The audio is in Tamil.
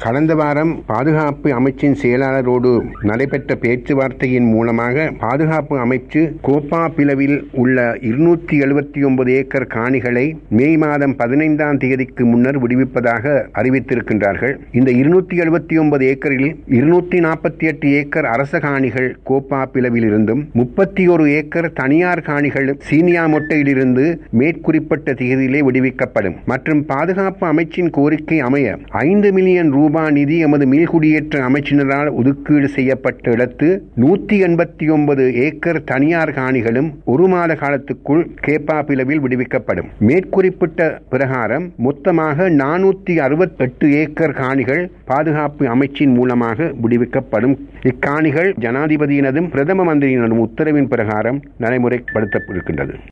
கடந்த வாரம் பாதுகாப்பு அமைச்சின் செயலாளரோடு நடைபெற்ற பேச்சுவார்த்தையின் மூலமாக பாதுகாப்பு அமைச்சு கோப்பா பிளவில் உள்ள இருநூற்றி எழுபத்தி ஒன்பது ஏக்கர் காணிகளை மே மாதம் பதினைந்தாம் தேதிக்கு முன்னர் விடுவிப்பதாக அறிவித்திருக்கின்றார்கள் இந்த இருநூற்றி எழுபத்தி ஒன்பது ஏக்கரில் இருநூற்றி நாற்பத்தி எட்டு ஏக்கர் அரச காணிகள் கோப்பா பிளவில் இருந்தும் முப்பத்தி ஒரு ஏக்கர் தனியார் காணிகள் சீனியா மொட்டையிலிருந்து மேற்குறிப்பிட்ட தேதியிலே விடுவிக்கப்படும் மற்றும் பாதுகாப்பு அமைச்சின் கோரிக்கை அமைய ஐந்து மில்லியன் ரூபாய் நிதி எமது மீள்குடியேற்ற அமைச்சினரால் ஒதுக்கீடு செய்யப்பட்ட இடத்து நூற்றி எண்பத்தி ஒன்பது ஏக்கர் தனியார் காணிகளும் ஒரு மாத காலத்துக்குள் கேப்பா பிளவில் விடுவிக்கப்படும் மேற்குறிப்பிட்ட பிரகாரம் மொத்தமாக நானூற்றி அறுபத்தெட்டு ஏக்கர் காணிகள் பாதுகாப்பு அமைச்சின் மூலமாக விடுவிக்கப்படும் இக்காணிகள் ஜனாதிபதியினதும் பிரதம மந்திரியினதும் உத்தரவின் பிரகாரம் நடைமுறைப்படுத்தப்பட்டிருக்கின்றது